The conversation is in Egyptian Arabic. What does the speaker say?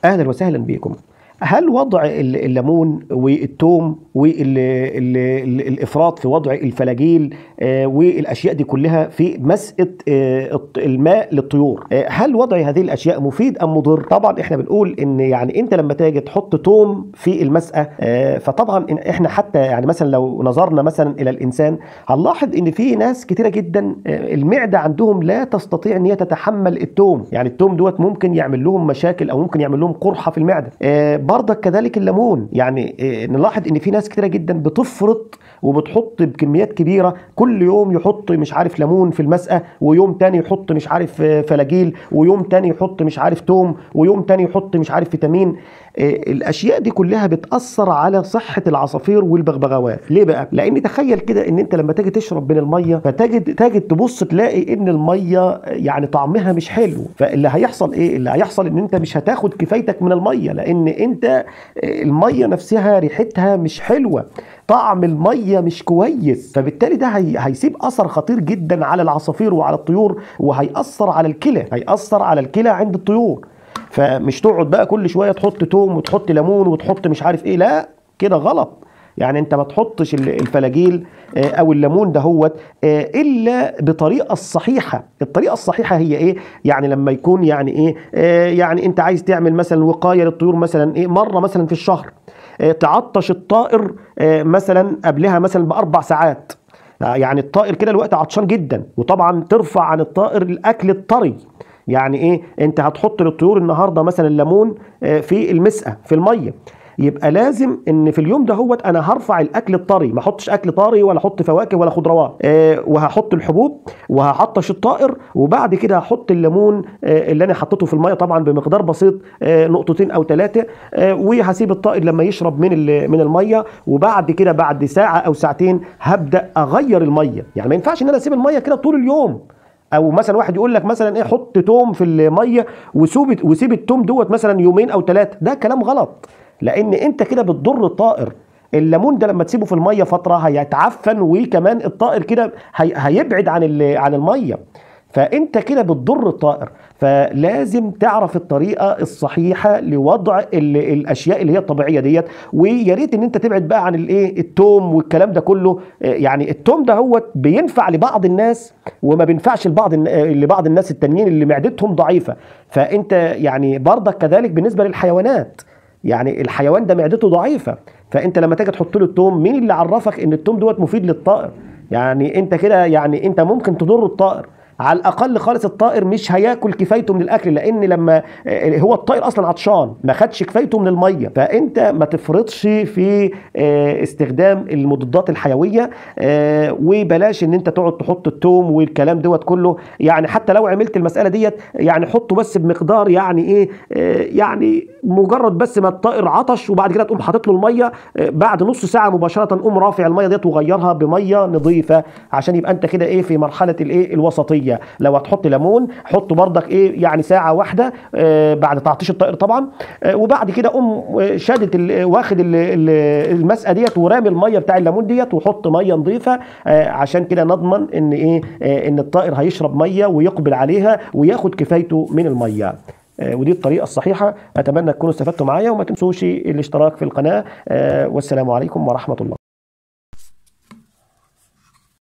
اهلا وسهلا بكم هل وضع ال- الليمون والثوم والافراط في وضع الفلاجيل آه، والاشياء دي كلها في مسقه آه، الط- الماء للطيور آه، هل وضع هذه الاشياء مفيد ام مضر طبعا احنا بنقول ان يعني انت لما تيجي تحط توم في المسقه آه، فطبعا إن احنا حتى يعني مثلا لو نظرنا مثلا الى الانسان هنلاحظ ان في ناس كتيره جدا آه، المعده عندهم لا تستطيع ان هي تتحمل التوم يعني التوم دوت ممكن يعمل لهم مشاكل او ممكن يعمل لهم قرحه في المعده آه، برضك كذلك الليمون يعني آه، نلاحظ ان في ناس كتيره جدا بتفرط وبتحط بكميات كبيره كل يوم يحط مش عارف ليمون في المسقه ويوم تاني يحط مش عارف آه، فلاجيل ويوم تاني يحط مش عارف توم ويوم تاني يحط مش عارف فيتامين آه، الاشياء دي كلها بتاثر على صحه العصافير والبغبغاوات ليه بقى لان تخيل كده ان انت لما تيجي تشرب من الميه فتجد تجد تبص تلاقي ان الميه يعني طعمها مش حلو فاللي هيحصل ايه اللي هيحصل ان انت مش هتاخد كفايتك من الميه لان انت آه، الميه نفسها ريحتها مش حلوه طعم الميه مش كويس فبالتالي ده هي هيسيب اثر خطير جدا على العصافير وعلى الطيور وهيأثر على الكلى هيأثر على الكلى عند الطيور فمش تقعد بقى كل شويه تحط توم وتحط ليمون وتحط مش عارف ايه لا كده غلط يعني انت ما تحطش ال- الفلاجيل آه، او الليمون دهوت آه، الا بطريقه الصحيحه الطريقه الصحيحه هي ايه يعني لما يكون يعني ايه آه، يعني انت عايز تعمل مثلا وقايه للطيور مثلا ايه مره مثلا في الشهر آه، تعطش الطائر آه، مثلا قبلها مثلا باربع ساعات آه، يعني الطائر كده الوقت عطشان جدا وطبعا ترفع عن الطائر الاكل الطري يعني ايه انت هتحط للطيور النهارده مثلا ليمون آه، في المسقه في الميه يبقى لازم ان في اليوم ده هوت انا هرفع الاكل الطري ما احطش اكل طري ولا احط فواكه ولا خضروات آه وهحط الحبوب وهعطش الطائر وبعد كده هحط الليمون آه اللي انا حطيته في الميه طبعا بمقدار بسيط آه نقطتين او ثلاثه آه وهسيب الطائر لما يشرب من ال- من الميه وبعد كده بعد ساعه او ساعتين هبدا اغير الميه يعني ما ينفعش ان انا اسيب الميه كده طول اليوم او مثلا واحد يقول لك مثلا ايه حط توم في الميه وسيب وسيب التوم دوت مثلا يومين او ثلاثه ده كلام غلط لان انت كده بتضر الطائر الليمون ده لما تسيبه في الميه فتره هيتعفن وكمان الطائر كده هي هيبعد عن ال- عن الميه فانت كده بتضر الطائر فلازم تعرف الطريقه الصحيحه لوضع ال- الاشياء اللي هي الطبيعيه ديت ويا ريت ان انت تبعد بقى عن الايه التوم والكلام ده كله آه، يعني التوم ده هو بينفع لبعض الناس وما بينفعش لبعض الن- آه، لبعض الناس التانيين اللي معدتهم ضعيفه فانت يعني برضك كذلك بالنسبه للحيوانات يعني الحيوان ده معدته ضعيفه فانت لما تيجي تحط له التوم مين اللي عرفك ان التوم دوت مفيد للطائر يعني انت كده يعني انت ممكن تضر الطائر على الاقل خالص الطائر مش هياكل كفايته من الاكل لان لما آه، هو الطائر اصلا عطشان ما خدش كفايته من الميه فانت ما تفرطش في آه، استخدام المضادات الحيويه آه، وبلاش ان انت تقعد تحط التوم والكلام دوت كله يعني حتى لو عملت المساله ديت يعني حطه بس بمقدار يعني ايه آه، يعني مجرد بس ما الطائر عطش وبعد كده تقوم حاطط له الميه آه، بعد نص ساعه مباشره قوم رافع الميه ديت وغيرها بميه نظيفه عشان يبقى انت كده ايه في مرحله الايه الوسطيه لو هتحط ليمون حط بردك ايه يعني ساعه واحده آه، بعد تعطيش الطائر طبعا آه، وبعد كده قوم آه، شادد ال- واخد ال- ال- المسقه ديت ورامي الميه بتاع الليمون ديت وحط ميه نظيفه آه، عشان كده نضمن ان ايه آه، ان الطائر هيشرب ميه ويقبل عليها وياخد كفايته من الميه آه، ودي الطريقه الصحيحه اتمنى تكونوا استفدتوا معايا وما تنسوش الاشتراك في القناه آه، والسلام عليكم ورحمه الله